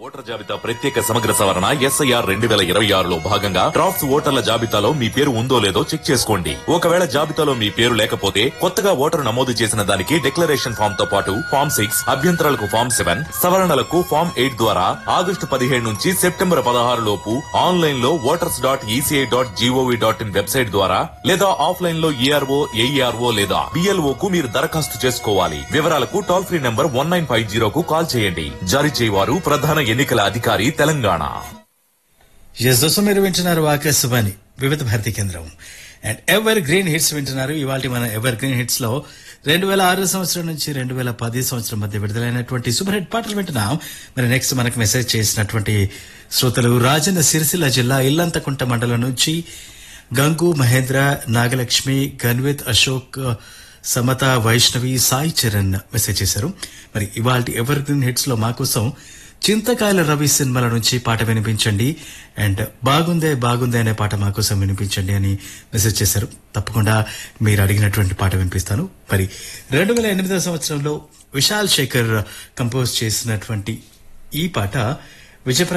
voter జాబితా ప్రత్యేక సమగ్ర సవరణ ఎస్ఐఆర్ రెండు వేల ఇరవై ఆరులో భాగంగా డ్రాఫ్ట్స్ ఓటర్ల జాబితాలో మీ పేరు ఉందో లేదో చెక్ చేసుకోండి ఒకవేళ జాబితాలో మీ పేరు లేకపోతే కొత్తగా ఓటరు నమోదు చేసిన దానికి డిక్లరేషన్ ఫామ్ తో పాటు ఫామ్ సిక్స్ అభ్యంతరాలకు ఫామ్ సెవెన్ సవరణలకు ఫామ్ ఎయిట్ ద్వారా ఆగస్టు పదిహేడు నుంచి సెప్టెంబర్ పదహారు లోపు ఆన్లైన్ లో voters dot ECI dot gov dot in website ద్వారా లేదా ఆఫ్లైన్ లో ఈఆర్ఓ ఏఈఆర్ఓ లేదా బిఎల్ఓ కు మీరు దరఖాస్తు చేసుకోవాలి వివరాలకు toll free number one nine five జీరోకు కాల్ చేయండి జారీ చేయవారు ప్రధాన ఎన్నికల అధికారి తెలంగాణ ఎస్ దోసం మీరు వింటున్నారు ఆకాశవాణి వివిధ భారతి కేంద్రం అండ్ ఎవర్ గ్రీన్ హిట్స్ వింటున్నారు ఇవాళ మన ఎవర్ గ్రీన్ హిట్స్ లో రెండు వేల ఆరు సంవత్సరం నుంచి రెండు వేల పది సంవత్సరం మధ్య విడుదలైనటువంటి సూపర్ హిట్ పాటలు వింటున్నాం మరి నెక్స్ట్ మనకు మెసేజ్ చేసినటువంటి శ్రోతలు రాజన్న సిరిసిల్ల జిల్లా ఇల్లంతకుంట మండలం నుంచి గంగు మహేంద్ర నాగలక్ష్మి గన్విత్ అశోక్ సమత వైష్ణవి సాయి చరణ్ మెసేజ్ చేశారు మరి ఇవాళ ఎవర్ గ్రీన్ హిట్స్ లో మా కోసం చింతకాయల రవి సినిమాల నుంచి పాట వినిపించండి అండ్ బాగుందే బాగుందే అనే పాట మా కోసం వినిపించండి అని మెసేజ్ చేశారు తప్పకుండా మీరు అడిగినటువంటి పాట వినిపిస్తాను మరి రెండు వేల ఎనిమిదవ సంవత్సరంలో విశాల్ శేఖర్ కంపోజ్ చేసినటువంటి ఈ పాట విజయప్ర